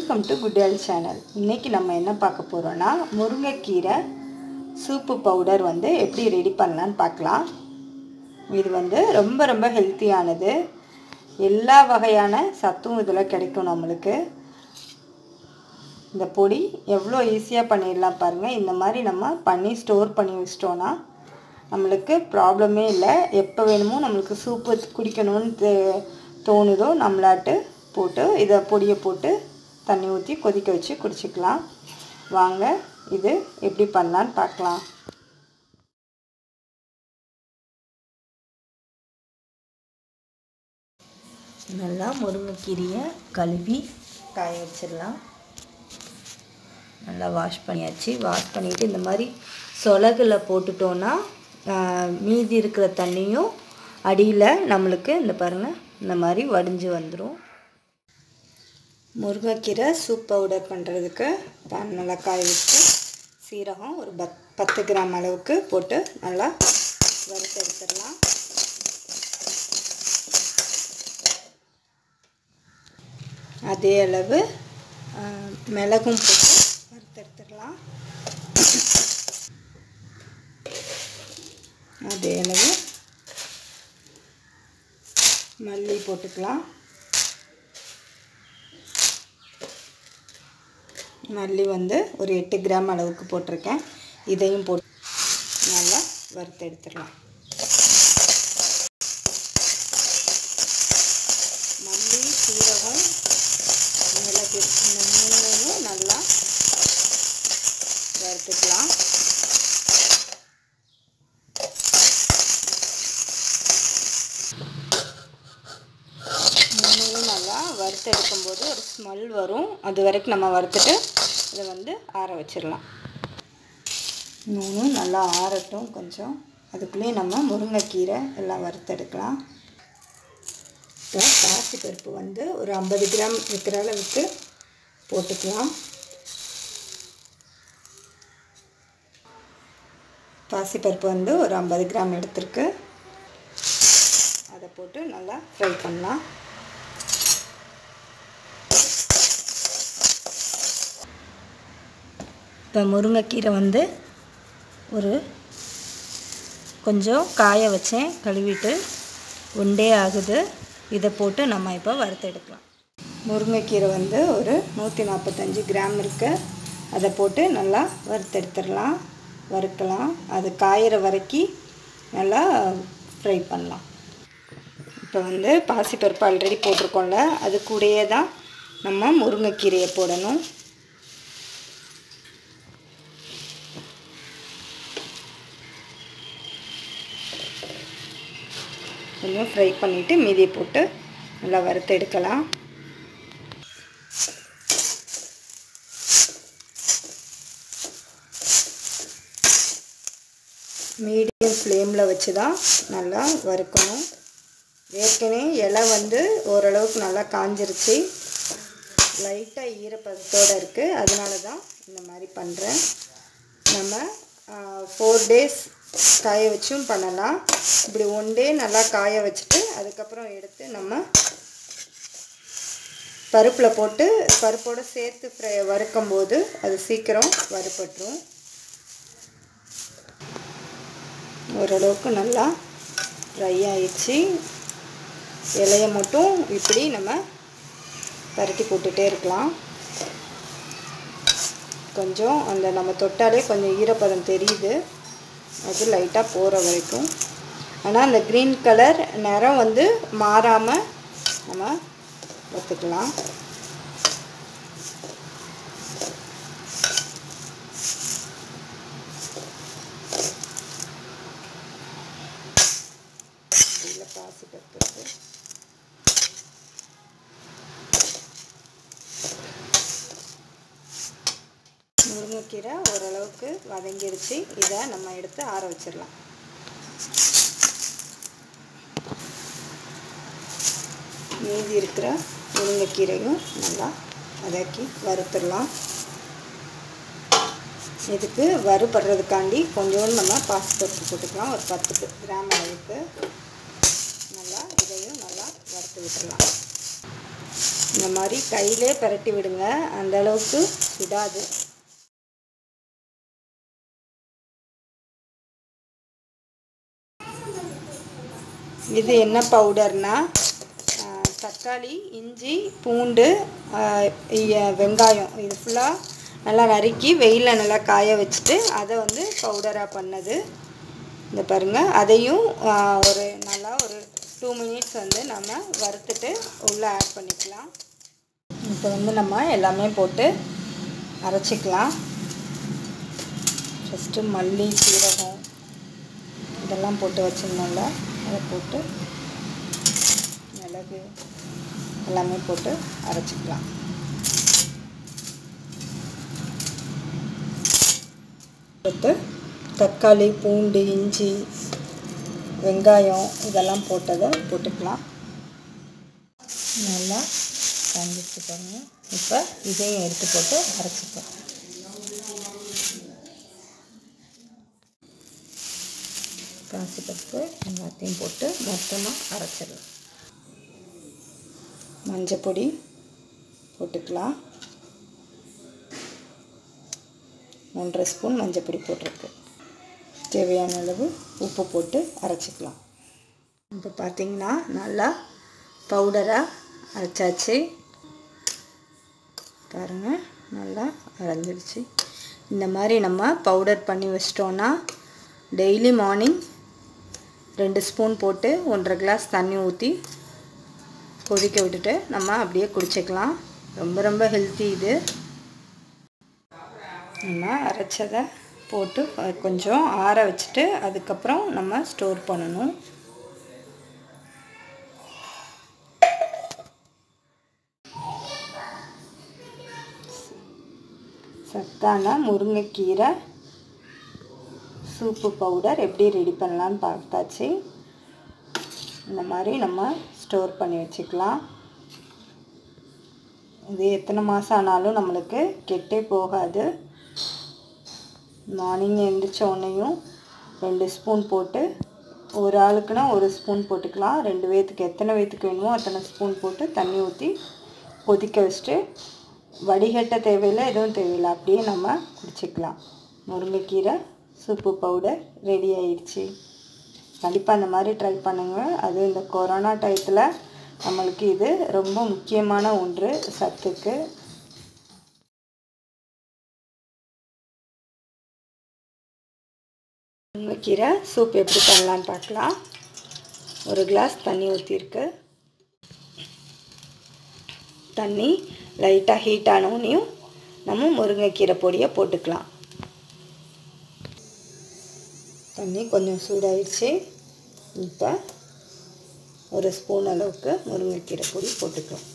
Welcome to குட்யால் channel இன்றைக்கி நம்ம என்ன பார்க்க போகிறோன்னா முருங்கைக்கீரை சூப்பு பவுடர் வந்து எப்படி ரெடி பண்ணலான்னு பார்க்கலாம் இது வந்து ரொம்ப ரொம்ப ஹெல்த்தியானது எல்லா வகையான சத்தும் இதில் கிடைக்கும் நம்மளுக்கு இந்த பொடி எவ்வளோ ஈஸியாக பண்ணிடலாம் பாருங்கள் இந்த மாதிரி நம்ம பண்ணி ஸ்டோர் பண்ணி வச்சிட்டோன்னா நம்மளுக்கு ப்ராப்ளமே இல்லை எப்போ வேணுமோ நம்மளுக்கு சூப்பு குடிக்கணும்னு தே- தோணுதோ நம்மளாட்டு போட்டு இதை பொடியை போட்டு தண்ணி ஊற்றி கொதிக்க வச்சு குடிச்சிக்கலாம் வாங்க இது எப்படி பண்ணலான்னு பார்க்கலாம் நல்லா முருங்கைக்கீரையை கழுவி காய வச்சிடலாம் நல்லா வாஷ் பண்ணியாச்சு வாஷ் பண்ணிவிட்டு இந்த மாதிரி சொலகில் போட்டுட்டோன்னா ஆஹ், மீதி இருக்கிற தண்ணியும் அடியில் நம்மளுக்கு இந்த பாருங்கள் இந்த மாதிரி வடிஞ்சு வந்துடும் முருங்கைக்கீரை சூப் பவுடர் பண்ணுறதுக்கு பேன் நல்லா காய வச்சு சீரகம் ஒரு பத் பத்து கிராம் அளவுக்கு போட்டு நல்லா வறுத்து எடுத்துடலாம் அதே அளவு ஆ, மிளகும் போட்டு வறுத்து எடுத்துடலாம் அதே அளவு மல்லி போட்டுக்கலாம் மல்லி வந்து ஒரு எட்டு கிராம் அளவுக்கு போட்டிருக்கேன் இதையும் போட்டு நல்லா வறுத்து எடுத்துடலாம் மல்லி சீரகம் மிளகு இந்த மூணையும் நல்லா வறுத்துக்கலாம் மூணையும் நல்லா வறுத்து எடுக்கும்போது ஒரு ஸ்மெல் வரும் அது வரைக்கும் நம்ம வறுத்துட்டு இதை வந்து ஆற வச்சிடலாம் மூணும் நல்லா ஆறட்டும் கொஞ்சம் அதுக்குள்ளேயே நம்ம முருங்கைக்கீரை எல்லாம் வறுத்தெடுக்கலாம் இப்போ பாசி பருப்பு வந்து ஒரு ஐம்பது கிராம் இருக்கிற அளவுக்கு போட்டுக்கலாம் பாசிப்பருப்பு வந்து ஒரு ஐம்பது கிராம் எடுத்திருக்கு அதை போட்டு நல்லா ஃப்ரை பண்ணலாம் இப்போ முருங்கைக்கீரை வந்து ஒரு கொஞ்சம் காய வச்சேன் கழுவிட்டு ஒண்டே ஆகுது இதை போட்டு நம்ம இப்போ வறுத்து எடுக்கலாம் முருங்கைக்கீரை வந்து ஒரு நூற்றி நாற்பத்தஞ்சு கிராம் இருக்கு அதை போட்டு நல்லா வறுத்தெடுத்துடலாம் வறுக்கலாம் அது காயிற வரைக்கும் நல்லா ஃப்ரை பண்ணலாம் இப்போ வந்து பாசிப்பருப்பு ஆல்ரெடி போட்டிருக்கோம்ல அது கூடயே தான் நம்ம முருங்கைக்கீரையை போடணும் கொஞ்சம் ஃப்ரை பண்ணிவிட்டு மீதியை போட்டு நல்லா வறுத்து எடுக்கலாம் மீடியம் ஃப்ளேமில் வச்சு தான் நல்லா வறுக்கணும் ஏற்கனவே இலை வந்து ஓரளவுக்கு நல்லா காஞ்சிருச்சு லைட்டாக ஈரப்பதத்தோடு இருக்குது அதனால தான் இந்த மாதிரி பண்ணுறேன் நம்ம ஃபோர் டேஸ் காய வச்சும் பண்ணலாம் இப்படி ஒன் டே நல்லா காய வச்சுட்டு அதுக்கப்புறம் எடுத்து நம்ம பருப்பில் போட்டு பருப்போடு சேர்த்து ஃப்ரை வறுக்கும்போது அது சீக்கிரம் வறுபட்டுரும் ஓரளவுக்கு நல்லா ஃப்ரை ஆயிடுச்சு இலையை மட்டும் இப்படி நம்ம பரட்டி போட்டுகிட்டே இருக்கலாம் கொஞ்சம் அந்த நம்ம தொட்டாலே கொஞ்சம் ஈரப்பதம் தெரியுது அது லைட்டாக போகிற வரைக்கும் ஆனால் அந்த க்ரீன் கலர் நிறம் வந்து மாறாமல் நம்ம வறுத்துக்கலாம் இதில் பாசி பருப்பு இருக்கு முருங்கைக்கீரை ஓரளவுக்கு வதங்கிருச்சு இதை நம்ம எடுத்து ஆற வச்சிடலாம் மீதி இருக்கிற முருங்கைக்கீரையும் நல்லா வதக்கி வறுத்துடலாம் இதுக்கு வறுபடுறதுக்காண்டி கொஞ்சோண்டு நம்ம பாசிப்பருப்பு போட்டுக்கலாம் ஒரு பத்து கிராம் அளவுக்கு நல்லா இதையும் நல்லா வறுத்து விட்டுடலாம் இந்த மாதிரி கையிலே பிரட்டி விடுங்க அந்த அளவுக்கு விடாது இது என்ன பவுடர்னா ஆஹ், தக்காளி இஞ்சி பூண்டு ஆஹ், இ- வெங்காயம் இது ஃபுல்லாக நல்லா நறுக்கி வெயிலில் நல்லா காய வச்சுட்டு அதை வந்து பவுடராக பண்ணது இந்த பாருங்கள் அதையும் ஆஹ், ஒரு நல்லா ஒரு டூ மினிட்ஸ் வந்து நம்ம வறுத்துட்டு உள்ளே ஆட் பண்ணிக்கலாம் இப்போ வந்து நம்ம எல்லாமே போட்டு அரைச்சிக்கலாம் ஃபஸ்ட்டு மல்லி சீரகம் இதெல்லாம் போட்டு வச்சிருந்தோம்ல அதை போட்டு மிளகு எல்லாமே போட்டு அரைச்சிக்கலாம் போட்டு தக்காளி பூண்டு இஞ்சி வெங்காயம் இதெல்லாம் போட்டதை போட்டுக்கலாம் நல்லா காஞ்சிச்சு பாருங்க இப்போ இதையும் எடுத்து போட்டு அரைச்சிக்கலாம் காசிப்பருப்பு எல்லாத்தையும் போட்டு மொத்தமாக அரைச்சிடலாம் மஞ்சப்பொடி போட்டுக்கலாம் ஒன்றரை ஸ்பூன் மஞ்சப்பொடி போட்டிருக்கு தேவையான அளவு உப்பு போட்டு அரைச்சிக்கலாம் இப்போ பார்த்திங்கன்னா நல்லா பவுடராக அரைச்சாச்சு பாருங்கள் நல்லா அரைஞ்சிருச்சு இந்த மாதிரி நம்ம பவுடர் பண்ணி வச்சிட்டோன்னா டெய்லி மார்னிங் ரெண்டு ஸ்பூன் போட்டு ஒன்றரை கிளாஸ் தண்ணி ஊற்றி கொதிக்க விட்டுட்டு நம்ம அப்படியே குடிச்சிக்கலாம் ரொம்ப ரொம்ப ஹெல்த்தி இது நம்ம அரைச்சதை போட்டு அஹ், கொஞ்சம் ஆற வச்சுட்டு அதுக்கப்புறம் நம்ம ஸ்டோர் பண்ணணும் சத்தான முருங்கைக்கீரை சூப்பு பவுடர் எப்படி ரெடி பண்ணலான்னு பார்த்தாச்சு இந்த மாதிரி நம்ம ஸ்டோர் பண்ணி வச்சுக்கலாம் இது எத்தனை மாதம் ஆனாலும் நம்மளுக்கு கெட்டே போகாது மார்னிங் எழுந்திரிச்ச உடனேயும் ரெண்டு ஸ்பூன் போட்டு ஒரு ஆளுக்குனா ஒரு ஸ்பூன் போட்டுக்கலாம் ரெண்டு பேத்துக்கு எத்தனை பேத்துக்கு வேணுமோ அத்தனை ஸ்பூன் போட்டு தண்ணி ஊற்றி கொதிக்க வச்சுட்டு வடிகட்ட தேவையில்லை எதுவும் தேவையில்லை அப்படியே நம்ம குடிச்சிக்கலாம் முருங்கைக்கீரை சூப்பு பவுடர் ரெடி ஆயிடுச்சு கண்டிப்பாக இந்த மாதிரி ட்ரை பண்ணுங்கள் அது இந்த கொரோனா டயத்தில் நம்மளுக்கு இது ரொம்ப முக்கியமான ஒன்று சத்துக்கு முருங்கைக்கீரை சூப் எப்படி பண்ணலான்னு பார்க்கலாம் ஒரு கிளாஸ் தண்ணி ஊற்றிருக்கு தண்ணி லைட்டாக ஹீட் ஆனவுனையும் நம்ம முருங்கைக்கீரை பொடியை போட்டுக்கலாம் தண்ணி கொஞ்சம் சூடாயிடுச்சு இப்போ ஒரு ஸ்பூன் அளவுக்கு முருங்கைக்கீரை பொடி போட்டுக்கலாம்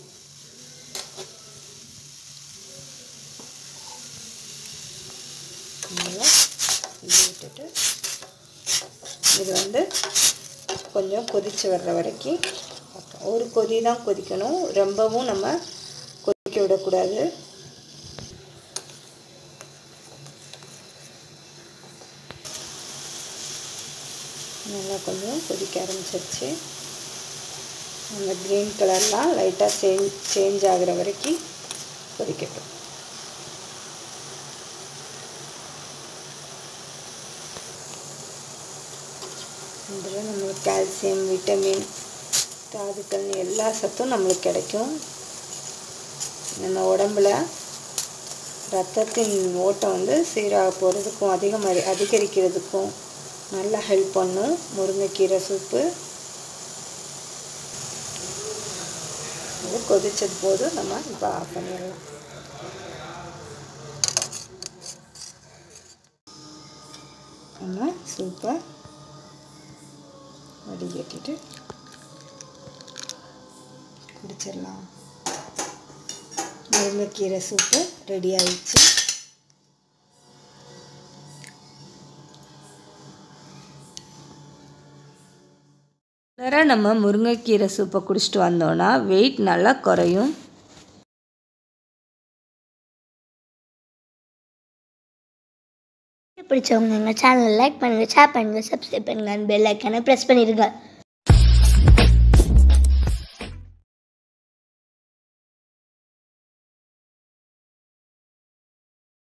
நல்லா இது விட்டுட்டு இது வந்து கொஞ்சம் கொதித்து வர்ற வரைக்கும் பார்க்கலாம். ஒரு கொதி தான் கொதிக்கணும் ரொம்பவும் நம்ம கொதிக்க விடக்கூடாது நல்லா கொஞ்சம் கொதிக்க ஆரம்பிச்சிருச்சு அந்த க்ரீன் கலர்லாம் லைட்டாக சேஞ்ச் சேஞ்ச் ஆகிற வரைக்கும் கொதிக்கட்டும் இதில் நம்மளுக்கு கால்சியம் விட்டமின் தாதுக்கள் எல்லா சத்தும் நம்மளுக்கு கிடைக்கும் நம்ம உடம்புல ரத்தத்தின் ஓட்டம் வந்து சீராக போகிறதுக்கும் அதிகமாக அதிகரிக்கிறதுக்கும் நல்லா ஹெல்ப் பண்ணும் முருங்கைக்கீரை சூப்பு இது கொதிச்சது போது நம்ம இப்போ ஆஃப் பண்ணிடலாம் நம்ம சூப்பை வடிகட்டிட்டு குடிச்சிடலாம் முருங்கைக்கீரை சூப்பு ரெடி ஆயிடுச்சு ரெகுலராக நம்ம முருங்கைக்கீரை சூப்பை குடிச்சிட்டு வந்தோன்னா வெயிட் நல்லா குறையும் பிடிச்சவங்க எங்கள் சேனலை லைக் பண்ணுங்கள் ஷேர் பண்ணுங்கள் சப்ஸ்கிரைப் பண்ணுங்கள் பெல் ஐக்கானை ப்ரெஸ் பண்ணிடுங்க